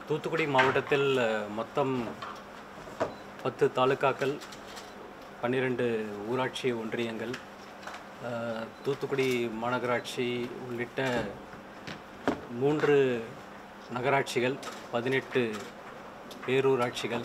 தூத்துக்குடி மாவட்டத்தில் அஹ், மொத்தம் பத்து தாலுக்காக்கள் பன்னிரெண்டு ஊராட்சி ஒன்றியங்கள் அஹ், தூத்துக்குடி மாநகராட்சி உள்ளிட்ட மூன்று நகராட்சிகள் பதினெட்டு பேரூராட்சிகள்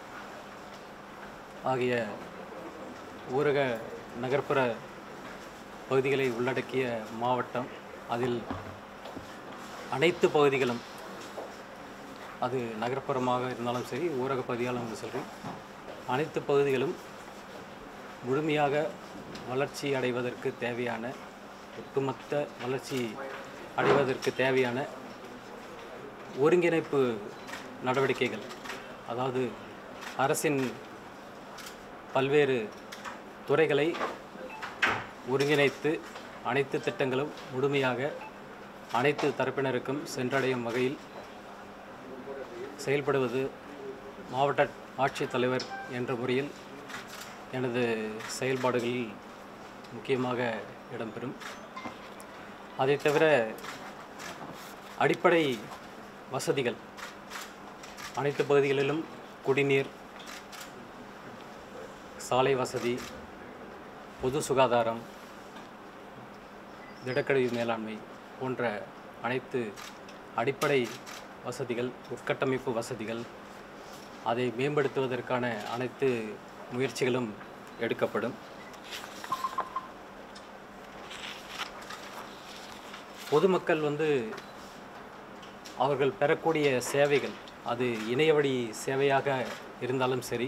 ஆகிய ஊரக நகர்ப்புற பகுதிகளை உள்ளடக்கிய மாவட்டம் அதில் அனைத்து பகுதிகளும் அது நகர்ப்புறமாக இருந்தாலும் சரி ஊரக பகுதியாலும் சரி அனைத்து பகுதிகளும் முழுமையாக வளர்ச்சி அடைவதற்கு தேவையான ஒட்டுமொத்த வளர்ச்சி அடைவதற்கு தேவையான ஒருங்கிணைப்பு நடவடிக்கைகள் அதாவது அரசின் பல்வேறு துறைகளை ஒருங்கிணைத்து அனைத்து திட்டங்களும் முழுமையாக அனைத்து தரப்பினருக்கும் சென்றடையும் வகையில் செயல்படுவது மாவட்ட ஆட்சித்தலைவர் என்ற முறையில் எனது செயல்பாடுகளில் முக்கியமாக இடம்பெறும் அதைத் தவிர அடிப்படை வசதிகள் அனைத்து பகுதிகளிலும் குடிநீர் சாலை வசதி பொது சுகாதாரம் திடக்கழிவு மேலாண்மை போன்ற அனைத்து அடிப்படை வசதிகள் உட்கட்டமைப்பு வசதிகள் அதை மேம்படுத்துவதற்கான அனைத்து முயற்சிகளும் எடுக்கப்படும் பொதுமக்கள் வந்து அவர்கள் பெறக்கூடிய சேவைகள் அது இணையவழி சேவையாக இருந்தாலும் சரி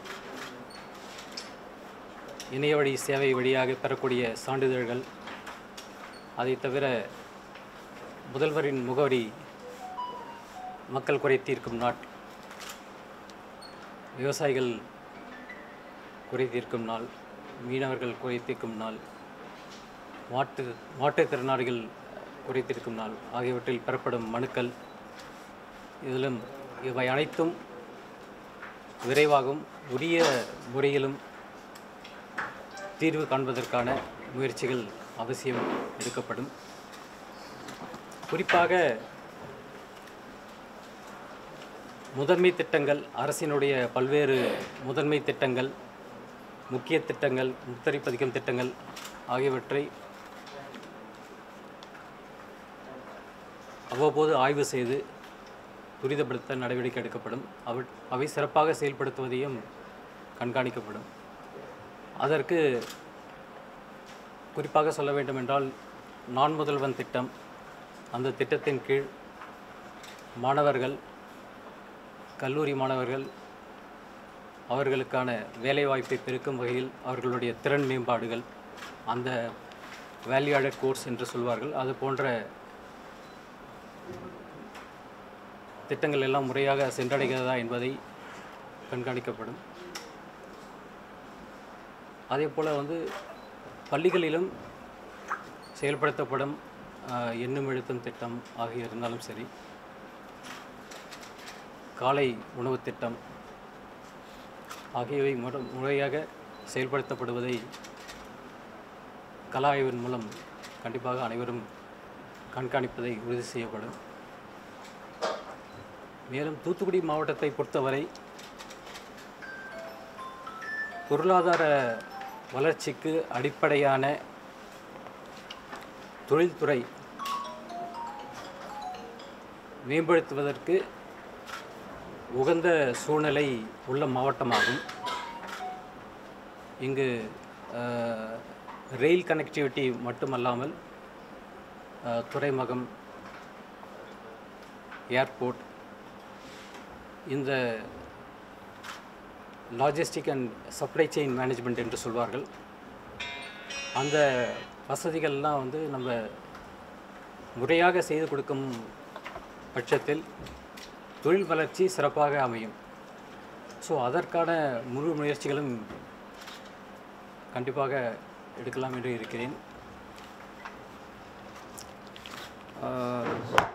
இணையவழி சேவை வழியாக பெறக்கூடிய சான்றிதழ்கள் அதை தவிர முதல்வரின் முகவரி மக்கள் குறை தீர்க்கும் நாள் விவசாயிகள் குறை தீர்க்கும் நாள் மீனவர்கள் குறை தீர்க்கும் நாள் மாற்று மாற்றுத்திறனாளிகள் குறை தீர்க்கும் நாள் ஆகியவற்றில் பெறப்படும் மனுக்கள் இதிலும் இவை அனைத்தும் விரைவாகவும் உரிய முறையிலும் தீர்வு காண்பதற்கான முயற்சிகள் அவசியம் எடுக்கப்படும் குறிப்பாக முதன்மை திட்டங்கள் அரசினுடைய பல்வேறு முதன்மை திட்டங்கள் முக்கிய திட்டங்கள் முத்திரை பதிக்கும் திட்டங்கள் ஆகியவற்றை அவ்வப்போது ஆய்வு செய்து துரிதப்படுத்த நடவடிக்கை எடுக்கப்படும் அவ அவை சிறப்பாக செயல்படுத்துவதையும் கண்காணிக்கப்படும் அதற்கு குறிப்பாக சொல்ல வேண்டுமென்றால் நான் முதல்வன் திட்டம் அந்த திட்டத்தின் கீழ் மாணவர்கள் கல்லூரி மாணவர்கள் அவர்களுக்கான வேலைவாய்ப்பை பெருக்கும் வகையில் அவர்களுடைய திறன் மேம்பாடுகள் அந்த வேல்யூ ஆடட் கோர்ஸ் என்று சொல்வார்கள் அது போன்ற திட்டங்கள் எல்லாம் முறையாக சென்றடைகிறதா என்பதை கண்காணிக்கப்படும் அதே போல் வந்து பள்ளிகளிலும் செயல்படுத்தப்படும் ஆஹ், எண்ணும் எழுத்தும் திட்டம் ஆகிய இருந்தாலும் சரி காலை உணவுத் திட்டம் ஆகியவை முற முறையாக செயல்படுத்தப்படுவதை கல ஆய்வின் மூலம் கண்டிப்பாக அனைவரும் கண்காணிப்பதை உறுதி செய்யப்படும் மேலும் தூத்துக்குடி மாவட்டத்தை பொறுத்தவரை பொருளாதார வளர்ச்சிக்கு அடிப்படையான தொழில்துறை மேம்படுத்துவதற்கு உகந்த சூழ்நிலை உள்ள மாவட்டமாகும் இங்கு அஹ், ரயில் கனெக்டிவிட்டி மட்டுமல்லாமல் அஹ், துறைமுகம் ஏர்போர்ட் இந்த logistic and supply chain management என்று சொல்வார்கள் அந்த வசதிகள்லாம் வந்து நம்ம முறையாக செய்து கொடுக்கும் பட்சத்தில் தொழில் வளர்ச்சி சிறப்பாக அமையும் ஸோ அதற்கான முழு முயற்சிகளும் கண்டிப்பாக எடுக்கலாம் என்று இருக்கிறேன் ஆஹ்,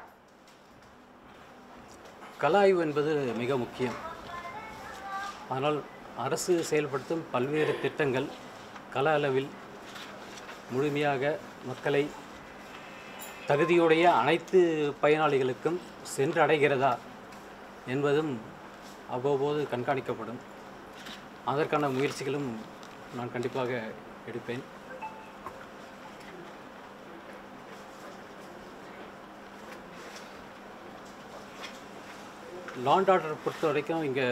கல ஆய்வு என்பது மிக முக்கியம் ஆனால் அரசு செயல்படுத்தும் பல்வேறு திட்டங்கள் கள அளவில் முழுமையாக மக்களை தகுதியுடைய அனைத்து பயனாளிகளுக்கும் சென்றடைகிறதா என்பதும் அவ்வப்போது கண்காணிக்கப்படும் அதற்கான முயற்சிகளும் நான் கண்டிப்பாக எடுப்பேன் லாண்ட் ஆர்டர் பொறுத்த வரைக்கும் இங்கே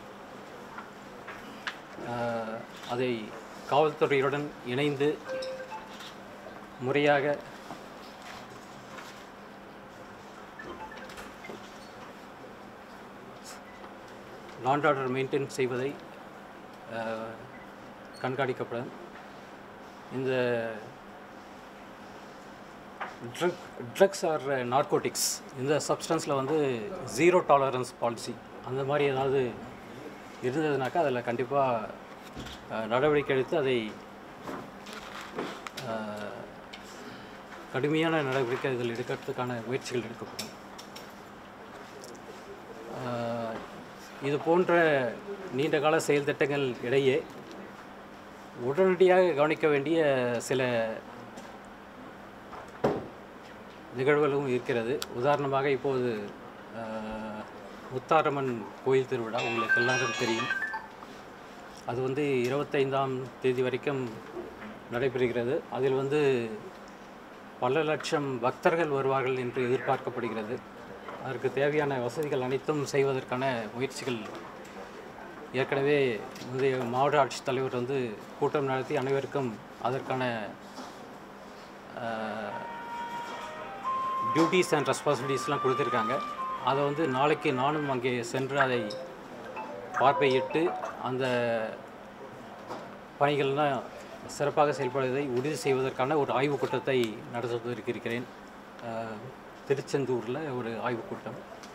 அதை காவல்துறையுடன் இணைந்து முறையாக லாண்ட் ஆர்டர் மெயின்டைன் செய்வதை அஹ், கண்காணிக்கப்படும் இந்த ட்ரக் ட்ரக்ஸ் ஆர் நார்கோட்டிக்ஸ் இந்த சப்ஸ்டன்ஸில் வந்து ஜீரோ டாலரன்ஸ் பாலிசி அந்த மாதிரி ஏதாவது இருந்ததுனாக்கா அதில் கண்டிப்பாக நடவடிக்கை எடுத்து அதை அஹ், கடுமையான நடவடிக்கை இதில் எடுக்கிறதுக்கான முயற்சிகள் எடுக்கப்படும் அஹ், இது போன்ற நீண்டகால செயல் திட்டங்கள் இடையே உடனடியாக கவனிக்க வேண்டிய சில நிகழ்வுகளும் இருக்கிறது உதாரணமாக இப்போது அஹ், முத்தாரம்மன் கோயில் திருவிழா உங்களுக்கு எல்லாரும் தெரியும் அது வந்து இருபத்தைந்தாம் தேதி வரைக்கும் நடைபெறுகிறது அதில் வந்து பல லட்சம் பக்தர்கள் வருவார்கள் என்று எதிர்பார்க்கப்படுகிறது அதற்கு தேவையான வசதிகள் அனைத்தும் செய்வதற்கான முயற்சிகள் ஏற்கனவே முந்தைய மாவட்ட ஆட்சித்தலைவர் வந்து கூட்டம் நடத்தி அனைவருக்கும் அதற்கான டியூட்டிஸ் அண்ட் ரெஸ்பான்சிபிலிட்டிஸ்லாம் கொடுத்துருக்காங்க அதை வந்து நாளைக்கு நானும் அங்கே சென்று அதை பார்வையிட்டு அந்த பணிகள்லாம் சிறப்பாக செயல்படுவதை உறுதி செய்வதற்கான ஒரு ஆய்வுக் கூட்டத்தை நடத்துவதற்கு இருக்கிறேன் அஹ், திருச்செந்தூரில் ஒரு ஆய்வுக் கூட்டம்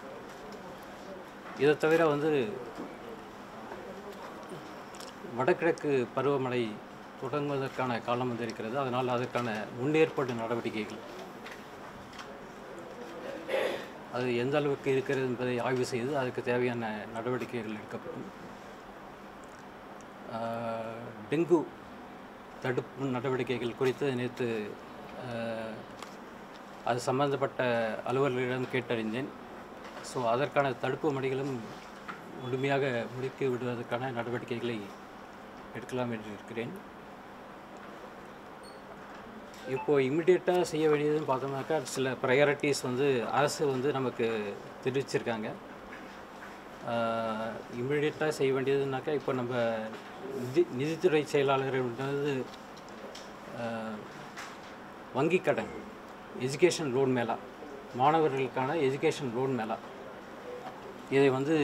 இதை தவிர வந்து வடகிழக்கு பருவமழை தொடங்குவதற்கான காலம் வந்து இருக்கிறது அதனால் அதற்கான முன்னேற்பாடு நடவடிக்கைகள் அது எந்த அளவுக்கு இருக்கிறது என்பதை ஆய்வு செய்து அதுக்கு தேவையான நடவடிக்கைகள் எடுக்கப்படும் ஆஹ், டெங்கு தடுப்பு நடவடிக்கைகள் குறித்து நேற்று ஆஹ், அது சம்பந்தப்பட்ட அலுவலர்களிடம் கேட்டறிந்தேன் ஸோ அதற்கான தடுப்பு பணிகளும் முழுமையாக முடுக்கி விடுவதற்கான நடவடிக்கைகளை எடுக்கலாம் என்று இருக்கிறேன் இப்போ இமிடியேட்டாக செய்ய வேண்டியதுன்னு பார்த்தோம்னாக்கா சில ப்ரையாரிட்டிஸ் வந்து அரசு வந்து நமக்கு தெரிவிச்சிருக்காங்க இமிடியேட்டாக செய்ய வேண்டியதுனாக்கா இப்போ நம்ம நிதி நிதித்துறை செயலாளர் வந்து வங்கி கடன் எஜுகேஷன் லோன் மேலா மாணவர்களுக்கான எஜுகேஷன் லோன் மேலா இதை வந்து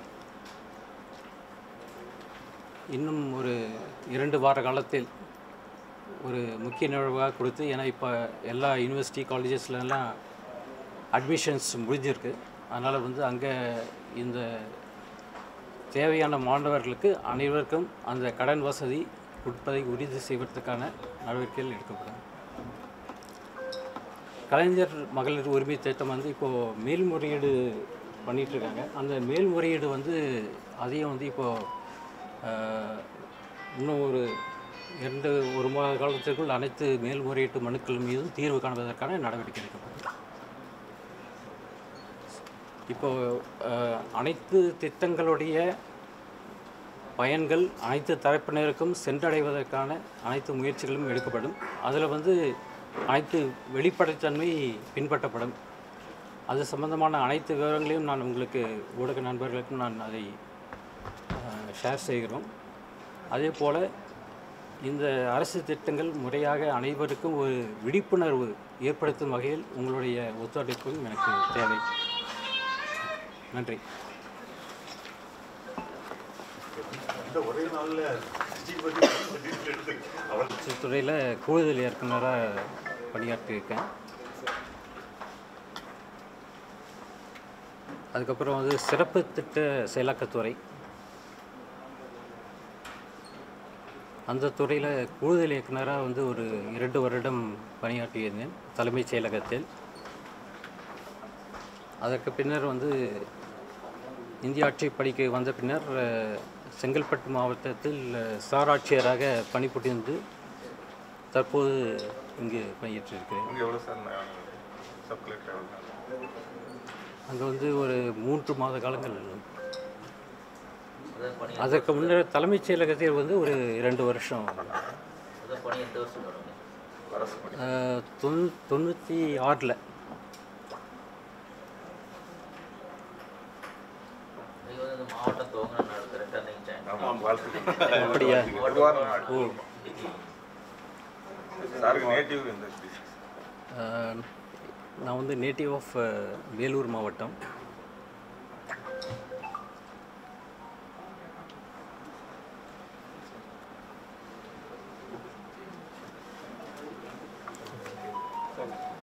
இன்னும் ஒரு இரண்டு வார காலத்தில் ஒரு முக்கிய நிகழ்வாக கொடுத்து ஏன்னா இப்போ எல்லா யூனிவர்சிட்டி காலேஜஸ்லலாம் அட்மிஷன்ஸ் முடிஞ்சிருக்கு அதனால் வந்து அங்கே இந்த தேவையான மாணவர்களுக்கு அனைவருக்கும் அந்த கடன் வசதி கொடுப்பதை உறுதி செய்வதற்கான நடவடிக்கைகள் எடுக்கப்படும் கலைஞர் மகளிர் உரிமை திட்டம் வந்து இப்போது மேல்முறையீடு பண்ணிட்டு இருக்காங்க அந்த மேல்முறையீடு வந்து அதையும் வந்து இப்போது ஆஹ், இன்னும் ஒரு இரண்டு ஒரு மாத காலத்திற்குள் அனைத்து மேல்முறையீட்டு மனுக்கள் மீதும் தீர்வு காண்பதற்கான நடவடிக்கை எடுக்கப்படும் இப்போ ஆஹ், அனைத்து திட்டங்களுடைய பயன்கள் அனைத்து தரப்பினருக்கும் சென்றடைவதற்கான அனைத்து முயற்சிகளும் எடுக்கப்படும் அதில் வந்து அனைத்து வெளிப்படைத்தன்மை பின்பற்றப்படும் அது சம்பந்தமான அனைத்து விவரங்களையும் நான் உங்களுக்கு ஊடக நண்பர்களுக்கும் நான் அதை ஷேர் செய்கிறோம் அதே போல் இந்த அரசு திட்டங்கள் முறையாக அனைவருக்கும் ஒரு விழிப்புணர்வு ஏற்படுத்தும் வகையில் உங்களுடைய ஒத்துழைப்பும் எனக்கு தேவை நன்றி இந்த ஒரே நாள்ல விஜய் பத்தி detail எடுத்து அவர் துறையில் கூடுதல் இயக்குனராக பணியாற்றியிருக்கேன் அதுக்கப்புறம் வந்து சிறப்பு திட்ட செயலாக்கத்துறை அந்த துறையில் கூடுதல் இயக்குனராக வந்து ஒரு இரண்டு வருடம் பணியாற்றியிருந்தேன் தலைமைச் செயலகத்தில் அதற்கு பின்னர் வந்து இந்திய ஆட்சி படிக்க வந்த பின்னர் அஹ், செங்கல்பட்டு மாவட்டத்தில் அஹ், சார் ஆட்சியராக பணிபுரிந்து தற்போது இங்கு பணியேற்றிருக்கிறேன் இங்க எவ்வளவு சார் சப் கலெக்டர் எவ்வளவு சார் அங்கே வந்து ஒரு மூன்று மாத காலங்கள் அதான் பணி அதற்கு முன்னர் தலைமைச் செயலகத்தில் வந்து ஒரு இரண்டு வருஷம் அதான் பணி எந்த வருஷம் தொடங்க அரசு பணி அஹ், தொண்ணூ தொண்ணூற்றி ஆறில் இது வந்து இந்த மாவட்டம் துவங்கின நாள் கரெக்டாக நினைச்சேன் ஆமாம் வாழ்த்துக்கள் அப்படியா திருவாரூர் நாடு ஓ சாருக்கு நேட்டிவ் இந்த district. அஹ், நான் வந்து நேட்டிவ் ஆஃப் வேலூர் மாவட்டம்